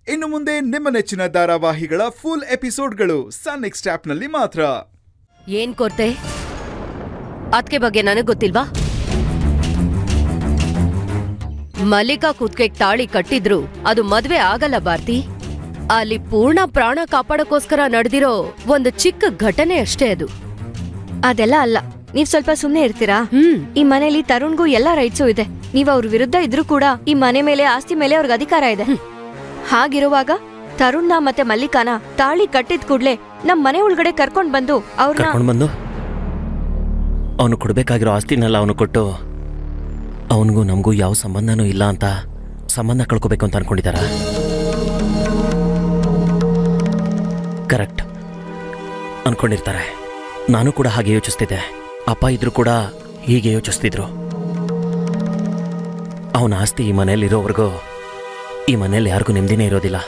ಇನ್ನು ಮುಂದೆ ನಿಮ್ಮ ನೆಚ್ಚಿನ ಧಾರಾವಾಹಿಗಳ ಫುಲ್ ಎಪಿಸೋಡ್ಗಳು ಸನ್ ನೆಕ್ಸ್ಟ್ ಆಪ್ನಲ್ಲಿ ಮಾತ್ರ ಏನ್ ಕೊರ್ತೆ ಅದ್ಕೆ ಬಗ್ಗೆ ನನಗ್ ಗೊತ್ತಿಲ್ವಾ ಮಲ್ಲಿಕಾ ಕುತ್ಕೆಗ್ ತಾಳಿ ಕಟ್ಟಿದ್ರು ಅದು ಮದ್ವೆ ಆಗಲ್ಲ ಭಾರತಿ ಅಲ್ಲಿ ಪೂರ್ಣ ಪ್ರಾಣ ಕಾಪಾಡಕ್ಕೋಸ್ಕರ ನಡೆದಿರೋ ಒಂದು ಚಿಕ್ಕ ಘಟನೆ ಅಷ್ಟೇ ಅದು ಅದೆಲ್ಲ ಅಲ್ಲ ನೀವ್ ಸ್ವಲ್ಪ ಸುಮ್ನೆ ಇರ್ತೀರಾ ಹ್ಮ್ ಈ ಮನೇಲಿ ತರುಣ್ಗೂ ಎಲ್ಲಾ ರೈಟ್ಸು ಇದೆ ನೀವ್ ಅವ್ರ ವಿರುದ್ಧ ಇದ್ರೂ ಕೂಡ ಈ ಮನೆ ಮೇಲೆ ಆಸ್ತಿ ಮೇಲೆ ಅವ್ರಿಗೆ ಅಧಿಕಾರ ಇದೆ ಹಾಗಿರುವಾಗ ತರುಣ್ನ ಮತ್ತೆ ಮಲ್ಲಿಕಾನ ತಾಳಿ ಕಟ್ಟಿದ ಕೂಡ್ಲೆ ನಮ್ ಮನೆ ಒಳಗಡೆ ಕರ್ಕೊಂಡ್ ಬಂದು ಅವ್ರನ್ನ ಕರ್ಕೊಂಡು ಬಂದು ಅವನು ಕೊಡಬೇಕಾಗಿರೋ ಆಸ್ತಿನೆಲ್ಲ ಅವನು ಕೊಟ್ಟು ಅವನಿಗೂ ನಮಗೂ ಯಾವ ಸಂಬಂಧನೂ ಇಲ್ಲ ಅಂತ ಸಂಬಂಧ ಕಳ್ಕೊಬೇಕು ಅಂತ ಅನ್ಕೊಂಡಿದ್ದಾರ ಕರೆಕ್ಟ್ ಅನ್ಕೊಂಡಿರ್ತಾರೆ ನಾನು ಕೂಡ ಹಾಗೆ ಯೋಚಿಸ್ತಿದ್ದೆ ಅಪ್ಪ ಇದ್ರು ಕೂಡ ಹೀಗೆ ಯೋಚಿಸ್ತಿದ್ರು ಅವನ ಆಸ್ತಿ ಈ ಮನೆಯಲ್ಲಿರೋವರೆಗೂ ಈ ಮನೆಯಲ್ಲಿ ಯಾರಿಗೂ ನೆಮ್ಮದಿನೇ ಇರೋದಿಲ್ಲ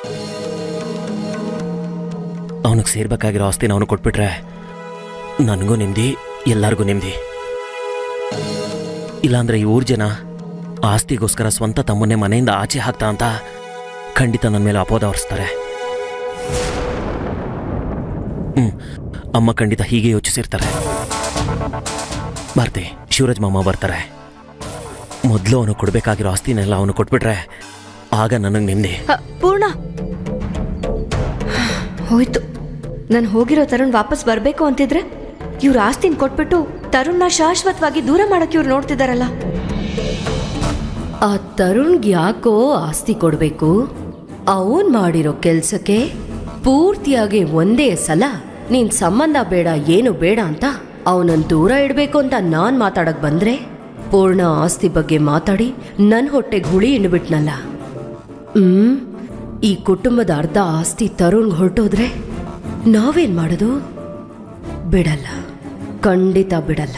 ಅವನಿಗೆ ಸೇರ್ಬೇಕಾಗಿರೋ ಆಸ್ತಿನ ಅವನು ಕೊಟ್ಬಿಟ್ರೆ ನನಗೂ ನೆಮ್ಮದಿ ಎಲ್ಲರಿಗೂ ನೆಮ್ಮದಿ ಇಲ್ಲಾಂದ್ರೆ ಈ ಊರ್ ಜನ ಆಸ್ತಿಗೋಸ್ಕರ ಸ್ವಂತ ತಮ್ಮನ್ನೇ ಮನೆಯಿಂದ ಆಚೆ ಹಾಕ್ತಾ ಅಂತ ಖಂಡಿತ ನನ್ನ ಮೇಲೆ ಅಪೋದ ಹೊರಿಸ್ತಾರೆ ಹ್ಮ್ ಅಮ್ಮ ಖಂಡಿತ ಹೀಗೆ ಯೋಚಿಸಿರ್ತಾರೆ ಭಾರತಿ ಶಿವರಾಜ್ ಮಾಮ ಬರ್ತಾರೆ ಮೊದಲು ಅವನು ಕೊಡ್ಬೇಕಾಗಿರೋ ಆಸ್ತಿನೆಲ್ಲ ಅವನು ಕೊಟ್ಬಿಟ್ರೆ ಆಗ ನನಗೆ ನೆಮ್ಮದಿ ಹ, ಪೂರ್ಣ ಹೋಯ್ತು ನಾನು ಹೋಗಿರೋ ತರುಣ್ ವಾಪಸ್ ಬರ್ಬೇಕು ಅಂತಿದ್ರೆ ಇವ್ರ ಆಸ್ತಿನ ಕೊಟ್ಬಿಟ್ಟು ತರುಣ್ನ ಶಾಶ್ವತವಾಗಿ ದೂರ ಮಾಡಕ್ಕೆ ಇವ್ರು ನೋಡ್ತಿದಾರಲ್ಲ ಆ ತರುಣ್ಗ್ ಯಾಕೋ ಆಸ್ತಿ ಕೊಡ್ಬೇಕು ಅವನ್ ಮಾಡಿರೋ ಕೆಲ್ಸಕ್ಕೆ ಪೂರ್ತಿಯಾಗಿ ಒಂದೇ ಸಲ ನೀನ್ ಸಂಬಂಧ ಬೇಡ ಏನು ಬೇಡ ಅಂತ ಅವನನ್ನ ದೂರ ಇಡ್ಬೇಕು ಅಂತ ನಾನ್ ಮಾತಾಡಕ್ ಬಂದ್ರೆ ಪೂರ್ಣ ಆಸ್ತಿ ಬಗ್ಗೆ ಮಾತಾಡಿ ನನ್ ಹೊಟ್ಟೆಗೆ ಹುಳಿ ಇಣ್ಬಿಟ್ನಲ್ಲ ಹ್ಮ್ ಈ ಕುಟುಂಬದ ಅರ್ಧ ಆಸ್ತಿ ತರುಣ್ಗ್ ಹೊರಟೋದ್ರೆ ನಾವೇನ್ ಮಾಡೋದು ಬಿಡಲ್ಲ ಖಂಡಿತ ಬಿಡಲ್ಲ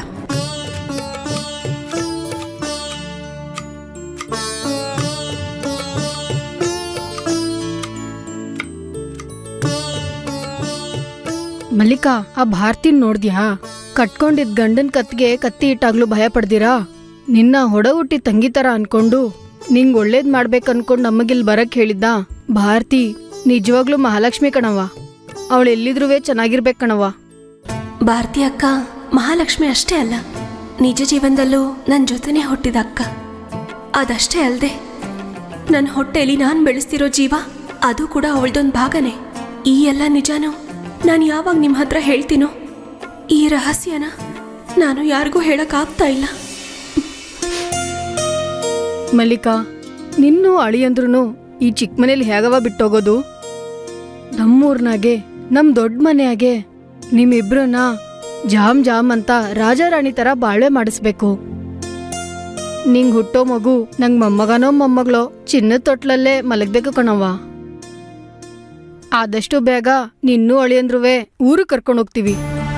ಮಲ್ಲಿಕಾ ಆ ಭಾರತಿನ್ ನೋಡ್ದ್ಯಾ ಕಟ್ಕೊಂಡಿದ್ ಗಂಡನ್ ಕತ್ಗೆ ಕತ್ತಿ ಇಟ್ಟಾಗ್ಲೂ ಭಯ ಪಡ್ದಿರಾ ನಿನ್ನ ಹೊಡ ಹುಟ್ಟಿ ತಂಗಿ ತರ ಅನ್ಕೊಂಡು ನಿಂಗ್ ಒಳ್ಳೇದ್ ಮಾಡ್ಬೇಕ್ ಅನ್ಕೊಂಡ್ ನಮಗಿಲ್ ಬರಕ್ ಹೇಳಿದ್ದ ಭಾರತಿ ನಿಜವಾಗ್ಲೂ ಮಹಾಲಕ್ಷ್ಮಿ ಕಣವ್ವ ಅವಳು ಎಲ್ಲಿದ್ರುವೆ ಚೆನ್ನಾಗಿರ್ಬೇಕ್ ಕಣವ್ವ ಭಾರತಿ ಅಕ್ಕ ಮಹಾಲಕ್ಷ್ಮಿ ಅಷ್ಟೇ ಅಲ್ಲ ನಿಜ ಜೀವನದಲ್ಲೂ ನನ್ನ ಜೊತೆನೇ ಹುಟ್ಟಿದ ಅಕ್ಕ ಅದಷ್ಟೇ ಅಲ್ಲದೆ ನನ್ನ ಹೊಟ್ಟೆಯಲ್ಲಿ ನಾನು ಬೆಳೆಸ್ತಿರೋ ಜೀವ ಅದು ಕೂಡ ಅವಳದೊಂದು ಭಾಗನೇ ಈ ಎಲ್ಲ ನಿಜಾನು ನಾನು ಯಾವಾಗ ನಿಮ್ಮ ಹತ್ರ ಹೇಳ್ತೀನೋ ಈ ರಹಸ್ಯನ ನಾನು ಯಾರಿಗೂ ಹೇಳಕ್ಕಾಗ್ತಾ ಇಲ್ಲ ಮಲ್ಲಿಕಾ ನಿನ್ನೂ ಅಳಿಯಂದ್ರೂ ಈ ಚಿಕ್ಕ ಮನೇಲಿ ಹೇಗವ ಬಿಟ್ಟೋಗೋದು ನಮ್ಮೂರ್ನಾಗೆ ನಮ್ ದೊಡ್ಡ ಮನೆಯಾಗೆ ನಿಮ್ಮಿಬ್ರನ್ನ ಜಾಮ್ ಜಾಮ್ ಅಂತ ರಾಜಾರಾಣಿ ತರ ಬಾಳ್ವೆ ಮಾಡಿಸ್ಬೇಕು ನಿಂಗ್ ಹುಟ್ಟೋ ಮಗು ನಂಗ್ ಮೊಮ್ಮಗನೋ ಮೊಮ್ಮಗಳೋ ಚಿನ್ನದ ತೊಟ್ಲಲ್ಲೇ ಮಲಗ್ಬೇಕು ಕಣವ್ವ ಆದಷ್ಟು ಬೇಗ ನಿನ್ನೂ ಅಳಿಯಂದ್ರುವೆ ಊರು ಕರ್ಕೊಂಡು ಹೋಗ್ತೀವಿ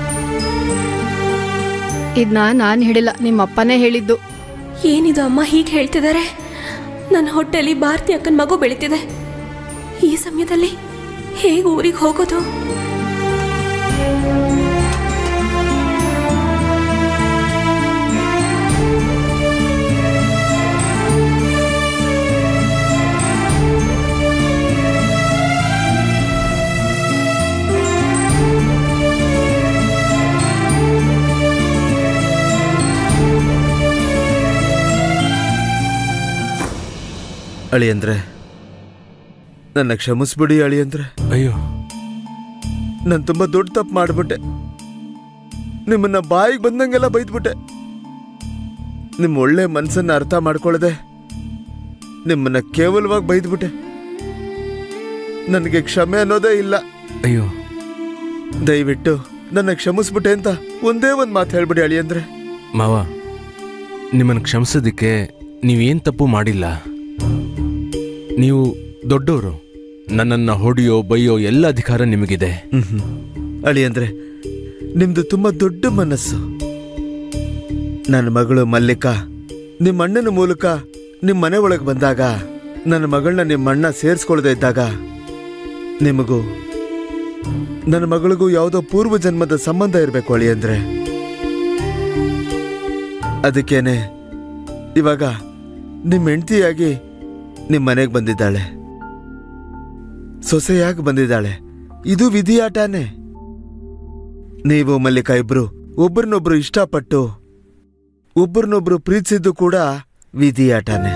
ಇದ್ನ ನಾನ್ ಹೇಳಿಲ್ಲ ನಿಮ್ಮಪ್ಪನೇ ಹೇಳಿದ್ದು ಏನಿದು ಅಮ್ಮ ಹೀಗೆ ಹೇಳ್ತಿದ್ದಾರೆ ನನ್ನ ಹೊಟ್ಟೆಯಲ್ಲಿ ಭಾರತಿ ಅಕ್ಕನ ಮಗು ಬೆಳೀತಿದೆ ಈ ಸಮಯದಲ್ಲಿ ಹೇಗೆ ಊರಿಗೆ ಹೋಗೋದು ಅಳಿಯಂದ್ರೆ ನನ್ನ ಕ್ಷಮಿಸ್ಬಿಡಿ ಅಳಿಯಂದ್ರೆ ಅಯ್ಯೋ ನಾನು ತುಂಬಾ ದೊಡ್ಡ ತಪ್ಪು ಮಾಡಿಬಿಟ್ಟೆ ನಿಮ್ಮನ್ನ ಬಾಯಿಗೆ ಬಂದಂಗೆಲ್ಲ ಬೈದ್ಬಿಟ್ಟೆ ನಿಮ್ಮ ಒಳ್ಳೆ ಮನಸ್ಸನ್ನ ಅರ್ಥ ಮಾಡ್ಕೊಳ್ಳದೆ ನಿಮ್ಮನ್ನ ಕೇವಲವಾಗಿ ಬೈದ್ಬಿಟ್ಟೆ ನನಗೆ ಕ್ಷಮೆ ಅನ್ನೋದೇ ಇಲ್ಲ ಅಯ್ಯೋ ದಯವಿಟ್ಟು ನನ್ನ ಕ್ಷಮಿಸ್ಬಿಟ್ಟೆ ಅಂತ ಒಂದೇ ಒಂದು ಮಾತು ಹೇಳ್ಬಿಡಿ ಅಳಿಯಂದ್ರೆ ಮಾವ ನಿಮ್ಮನ್ನು ಕ್ಷಮಿಸೋದಕ್ಕೆ ನೀವೇನು ತಪ್ಪು ಮಾಡಿಲ್ಲ ನೀವು ದೊಡ್ಡವರು ನನ್ನನ್ನು ಹೊಡೆಯೋ ಬೈಯೋ ಎಲ್ಲ ಅಧಿಕಾರ ನಿಮಗಿದೆ ಹ್ಮ್ ಅಳಿಯಂದ್ರೆ ನಿಮ್ದು ತುಂಬಾ ದೊಡ್ಡ ಮನಸ್ಸು ನನ್ನ ಮಗಳು ಮಲ್ಲಿಕಾ ನಿಮ್ಮ ಅಣ್ಣನ ಮೂಲಕ ನಿಮ್ಮ ಮನೆ ಒಳಗೆ ಬಂದಾಗ ನನ್ನ ಮಗಳನ್ನ ನಿಮ್ಮ ಅಣ್ಣ ಸೇರಿಸ್ಕೊಳ್ದೇ ಇದ್ದಾಗ ನಿಮಗೂ ನನ್ನ ಮಗಳಿಗೂ ಯಾವುದೋ ಪೂರ್ವ ಜನ್ಮದ ಸಂಬಂಧ ಇರಬೇಕು ಅಳಿಯಂದ್ರೆ ಅದಕ್ಕೇನೆ ಇವಾಗ ನಿಮ್ಮ ಹೆಂಡತಿಯಾಗಿ ನಿಮ್ಮ ಮನೆಗೆ ಬಂದಿದ್ದಾಳೆ ಸೊಸೆಯಾಗಿ ಬಂದಿದ್ದಾಳೆ ಇದು ವಿಧಿಯಾಟನೇ ನೀವು ಮಲ್ಲಿಕಾ ಇಬ್ರು ಒಬ್ರನ್ನೊಬ್ರು ಇಷ್ಟಪಟ್ಟು ಒಬ್ರನ್ನೊಬ್ರು ಪ್ರೀತಿಸಿದ್ದು ಕೂಡ ವಿಧಿಯಾಟನೇ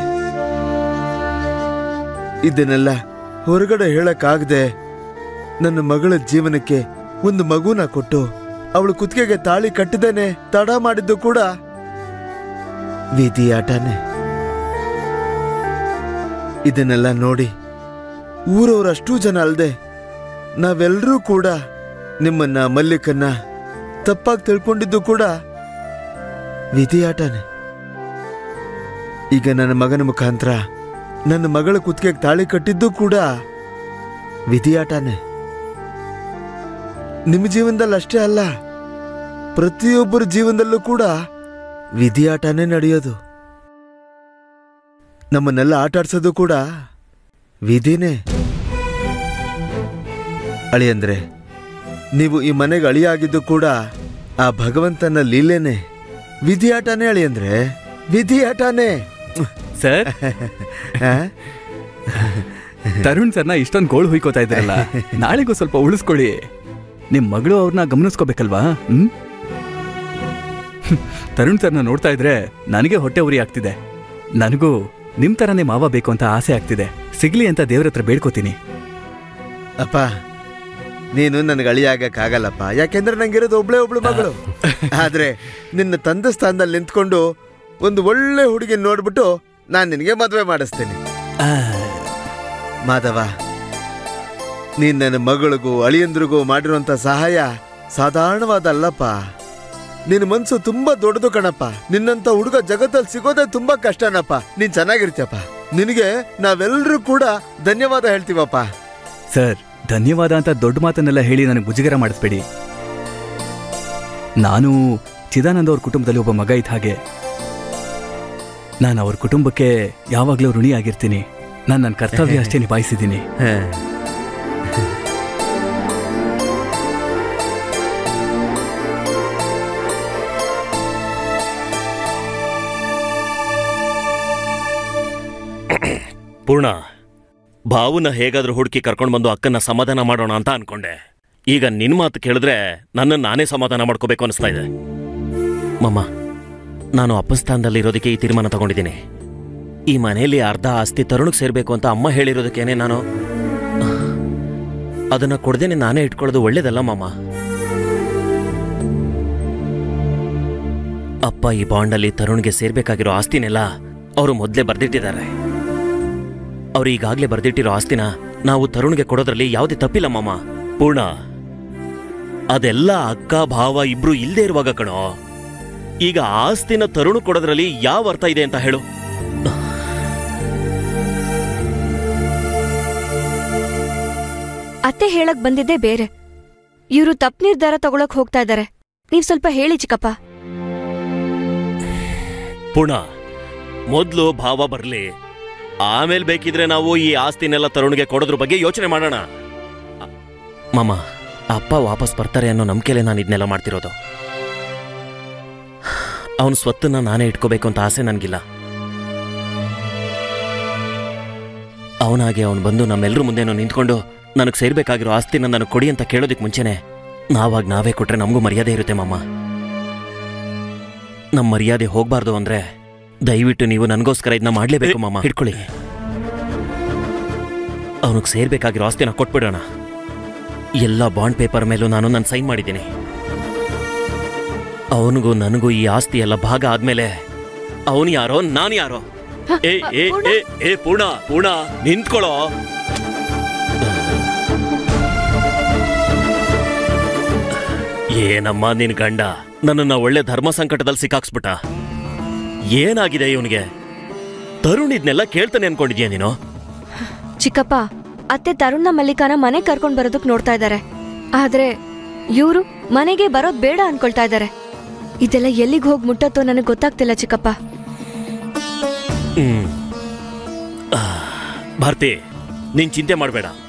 ಇದನ್ನೆಲ್ಲ ಹೊರಗಡೆ ಹೇಳಕ್ಕಾಗದೆ ನನ್ನ ಮಗಳ ಜೀವನಕ್ಕೆ ಒಂದು ಮಗುನ ಕೊಟ್ಟು ಅವಳು ಕುತ್ತಿಗೆಗೆ ತಾಳಿ ಕಟ್ಟಿದೇನೆ ತಡ ಮಾಡಿದ್ದು ಕೂಡ ವಿಧಿಯಾಟನೇ ಇದನ್ನೆಲ್ಲ ನೋಡಿ ಊರವರಷ್ಟೂ ಜನ ಅಲ್ದೆ ನಾವೆಲ್ಲರೂ ಕೂಡ ನಿಮ್ಮನ್ನ ಮಲ್ಲಿಕನ್ನ ತಪ್ಪಾಗಿ ತಿಳ್ಕೊಂಡಿದ್ದು ಕೂಡ ವಿಧಿಯಾಟನೇ ಈಗ ನನ್ನ ಮಗನ ಮುಖಾಂತರ ನನ್ನ ಮಗಳ ಕುತ್ತಿಗೆಗೆ ತಾಳಿ ಕಟ್ಟಿದ್ದು ಕೂಡ ವಿಧಿಯಾಟನೇ ನಿಮ್ಮ ಜೀವನದಲ್ಲಿ ಅಷ್ಟೇ ಅಲ್ಲ ಪ್ರತಿಯೊಬ್ಬರ ಜೀವನದಲ್ಲೂ ಕೂಡ ವಿಧಿಯಾಟನೇ ನಡೆಯೋದು ನಮ್ಮನ್ನೆಲ್ಲ ಆಟ ಆಡ್ಸೋದು ಕೂಡ ವಿಧಿನೇ ಅಳಿಯಂದ್ರೆ ನೀವು ಈ ಮನೆಗೆ ಅಳಿಯಾಗಿದ್ದು ಕೂಡ ಆ ಭಗವಂತನ ಲೀಲೆನೆ ವಿಧಿಯಾಟನೇ ಅಳಿಯಂದ್ರೆ ವಿಧಿಯಾಟನೇ ಸರ್ ಆ? ತರುಣ್ ಸರ್ನ ಇಷ್ಟೊಂದು ಗೋಳು ಹುಯ್ಕೋತಾ ಇದ್ರಲ್ಲ ನಾಳೆಗೂ ಸ್ವಲ್ಪ ಉಳಿಸ್ಕೊಳ್ಳಿ ನಿಮ್ ಮಗಳು ಅವ್ರನ್ನ ಗಮನಿಸ್ಕೋಬೇಕಲ್ವಾ ಹ್ಮ್ ತರುಣ್ ಸರ್ನ ನೋಡ್ತಾ ಇದ್ರೆ ನನಗೆ ಹೊಟ್ಟೆ ಉರಿ ಆಗ್ತಿದೆ ನನಗೂ ನಿಮ್ ತರನೇ ಮಾವ ಬೇಕು ಅಂತ ಆಸೆ ಆಗ್ತಿದೆ ಸಿಗ್ಲಿ ಅಂತ ದೇವ್ರ ಹತ್ರ ಬೇಡ್ಕೋತೀನಿ ಅಪ್ಪ ನೀನು ನನಗೆ ಅಳಿಯಾಗಕ್ಕಾಗಲ್ಲಪ್ಪ ಯಾಕೆಂದ್ರೆ ನಂಗಿರೋದು ಒಬ್ಳೆ ಒಬ್ಳು ಮಗಳು ಆದ್ರೆ ನಿನ್ನ ತಂದೆ ಸ್ಥಾನದಲ್ಲಿ ನಿಂತ್ಕೊಂಡು ಒಂದು ಒಳ್ಳೆ ಹುಡುಗಿ ನೋಡ್ಬಿಟ್ಟು ನಾನು ನಿನಗೆ ಮದುವೆ ಮಾಡಿಸ್ತೇನೆ ಮಾಧವ ನೀನ್ ನನ್ನ ಮಗಳಿಗೂ ಅಳಿಯಂದ್ರಿಗೂ ಮಾಡಿರುವಂತ ಸಹಾಯ ಸಾಧಾರಣವಾದಲ್ಲಪ್ಪ ನಿನ್ನ ಮನ್ಸು ತುಂಬಾ ದೊಡ್ಡದು ಕಣಪ್ಪ ನಿನ್ನಂತ ಹುಡುಗ ಜಗತ್ತಲ್ಲಿ ಸಿಗೋದೇ ತುಂಬಾ ಕಷ್ಟನಪ್ಪ ನೀನ್ ಚೆನ್ನಾಗಿರ್ತೀಯಪ್ಪ ನಿನಗೆ ನಾವೆಲ್ಲರೂ ಕೂಡ ಧನ್ಯವಾದ ಹೇಳ್ತೀವಪ್ಪ ಸರ್ ಧನ್ಯವಾದ ಅಂತ ದೊಡ್ಡ ಮಾತನ್ನೆಲ್ಲ ಹೇಳಿ ನನಗೆ ಮುಜುಗರ ಮಾಡಿಸ್ಬೇಡಿ ನಾನು ಚಿದಾನಂದ ಅವ್ರ ಕುಟುಂಬದಲ್ಲಿ ಒಬ್ಬ ಮಗ ಇದ್ದ ಹಾಗೆ ನಾನು ಅವ್ರ ಕುಟುಂಬಕ್ಕೆ ಯಾವಾಗಲೂ ಋಣಿಯಾಗಿರ್ತೀನಿ ನಾನು ನನ್ನ ಕರ್ತವ್ಯ ಅಷ್ಟೇ ನಿಭಾಯಿಸಿದ್ದೀನಿ ಪೂರ್ಣ ಭಾವುನ ಹೇಗಾದ್ರೂ ಹುಡುಕಿ ಕರ್ಕೊಂಡು ಬಂದು ಅಕ್ಕನ್ನ ಸಮಾಧಾನ ಮಾಡೋಣ ಅಂತ ಅನ್ಕೊಂಡೆ ಈಗ ನಿನ್ ಮಾತು ಕೇಳಿದ್ರೆ ನನ್ನನ್ನು ನಾನೇ ಸಮಾಧಾನ ಮಾಡ್ಕೋಬೇಕು ಅನಿಸ್ತಾ ಇದೆ ಮಮ್ಮ ನಾನು ಅಪ್ಪ ಸ್ಥಾನದಲ್ಲಿ ಇರೋದಕ್ಕೆ ಈ ತೀರ್ಮಾನ ತಗೊಂಡಿದ್ದೀನಿ ಈ ಮನೆಯಲ್ಲಿ ಅರ್ಧ ಆಸ್ತಿ ತರುಣಿಗೆ ಸೇರ್ಬೇಕು ಅಂತ ಅಮ್ಮ ಹೇಳಿರೋದಕ್ಕೇನೆ ನಾನು ಅದನ್ನ ಕೊಡ್ದೇನೆ ನಾನೇ ಇಟ್ಕೊಳ್ಳೋದು ಒಳ್ಳೇದಲ್ಲ ಮಾಮ ಅಪ್ಪ ಈ ಬಾಂಡಲ್ಲಿ ತರುಣ್ಗೆ ಸೇರ್ಬೇಕಾಗಿರೋ ಆಸ್ತಿನೆಲ್ಲ ಅವರು ಮೊದಲೇ ಬರ್ದಿಟ್ಟಿದ್ದಾರೆ ಅವ್ರು ಈಗಾಗಲೇ ಬರ್ದಿಟ್ಟಿರೋ ಆಸ್ತಿನ ನಾವು ತರುಣ್ಗೆ ಕೊಡೋದ್ರಲ್ಲಿ ಯಾವುದೇ ತಪ್ಪಿಲ್ಲ ಮಾಮ ಪೂರ್ಣ ಅದೆಲ್ಲ ಅಕ್ಕ ಭಾವ ಇಬ್ರು ಇಲ್ಲದೆ ಇರುವಾಗ ಕಣೋ ಈಗ ಆಸ್ತಿನ ತರುಣ್ ಕೊಡೋದ್ರಲ್ಲಿ ಯಾವ ಅರ್ಥ ಇದೆ ಅಂತ ಹೇಳು ಅತ್ತೆ ಹೇಳಕ್ ಬಂದಿದ್ದೇ ಬೇರೆ ಇವರು ತಪ್ಪು ನಿರ್ಧಾರ ತಗೊಳಕ್ ಹೋಗ್ತಾ ಇದ್ದಾರೆ ನೀವ್ ಸ್ವಲ್ಪ ಹೇಳಿ ಚಿಕ್ಕಪ್ಪ ಪೂರ್ಣ ಮೊದ್ಲು ಭಾವ ಬರ್ಲಿ ಆಮೇಲೆ ಬೇಕಿದ್ರೆ ನಾವು ಈ ಆಸ್ತಿನೆಲ್ಲ ತರುಣ್ಗೆ ಕೊಡೋದ್ರ ಬಗ್ಗೆ ಯೋಚನೆ ಮಾಡೋಣ ಅ- ಮಾಮ ಅಪ್ಪ ವಾಪಸ್ ಬರ್ತಾರೆ ಅನ್ನೋ ನಂಬಿಕೆಲೆ ನಾನು ಇದನ್ನೆಲ್ಲ ಮಾಡ್ತಿರೋದು ಅವನ ಸ್ವತ್ತನ್ನ ನಾನೇ ಇಟ್ಕೋಬೇಕು ಅಂತ ಆಸೆ ನನಗಿಲ್ಲ ಅವನಾಗೆ ಅವನು ಬಂದು ನಮ್ಮೆಲ್ಲರ ಮುಂದೆನೂ ನಿಂತ್ಕೊಂಡು ನನಗೆ ಸೇರ್ಬೇಕಾಗಿರೋ ಆಸ್ತಿನ ನನಗೆ ಕೊಡಿ ಅಂತ ಕೇಳೋದಕ್ಕೆ ಮುಂಚೆನೆ ನಾವಾಗ ನಾವೇ ಕೊಟ್ರೆ ನಮಗೂ ಮರ್ಯಾದೆ ಇರುತ್ತೆ ಮಾಮ ನಮ್ಮ ಮರ್ಯಾದೆ ಹೋಗ್ಬಾರ್ದು ಅಂದ್ರೆ ದಯವಿಟ್ಟು ನೀವು ನನಗೋಸ್ಕರ ಇದನ್ನ ಮಾಡ್ಲೇಬೇಕು ಮಾಮ ಹಿಡ್ಕೊಳ್ಳಿ ಅವನಿಗೆ ಸೇರ್ಬೇಕಾಗಿರೋ ಆಸ್ತಿನ ಕೊಟ್ಬಿಡೋಣ ಎಲ್ಲ ಬಾಂಡ್ ಪೇಪರ್ ಮೇಲೂ ನಾನು ನಾನು ಸೈನ್ ಮಾಡಿದ್ದೀನಿ ಅವನಿಗೂ ನನಗೂ ಈ ಆಸ್ತಿ ಎಲ್ಲ ಭಾಗ ಆದ್ಮೇಲೆ ಅವನು ಯಾರೋ ನಾನು ಯಾರೋ ಏ ಏ ಏ ಏ ಪೂರ್ಣ ಪೂರ್ಣ ನಿಂತ್ಕೊಳ್ಳೋ ಏನಮ್ಮ ನಿನ್ ಗಂಡ ನನ್ನನ್ನ ಒಳ್ಳೆ ಧರ್ಮ ಸಂಕಟದಲ್ಲಿ ಸಿಕ್ಕಾಕ್ಸ್ಬಿಟ್ಟ ಏನಾಗಿದೆ ಇವನಿಗೆ ತರುಣ್ ಇದ್ನೆಲ್ಲ ಕೇಳ್ತಾನೆ ಅನ್ಕೊಂಡಿದ್ಯಾ ನೀನು ಚಿಕ್ಕಪ್ಪ ಅತ್ತೆ ತರುಣ್ನ ಮಲ್ಲಿಕಾನ ಮನೆ ಕರ್ಕೊಂಡ್ ಬರೋದಕ್ ನೋಡ್ತಾ ಇದ್ದಾರೆ ಆದ್ರೆ ಇವ್ರು ಮನೆಗೆ ಬರೋದ್ ಬೇಡ ಅನ್ಕೊಳ್ತಾ ಇದ್ದಾರೆ ಇದೆಲ್ಲ ಎಲ್ಲಿಗೆ ಹೋಗಿ ಮುಟ್ಟತ್ತೋ ನನಗೆ ಗೊತ್ತಾಗ್ತಿಲ್ಲ ಚಿಕ್ಕಪ್ಪ ಹ್ಮ್ ಆ, ಭಾರತಿ ನೀನ್ ಚಿಂತೆ ಮಾಡಬೇಡ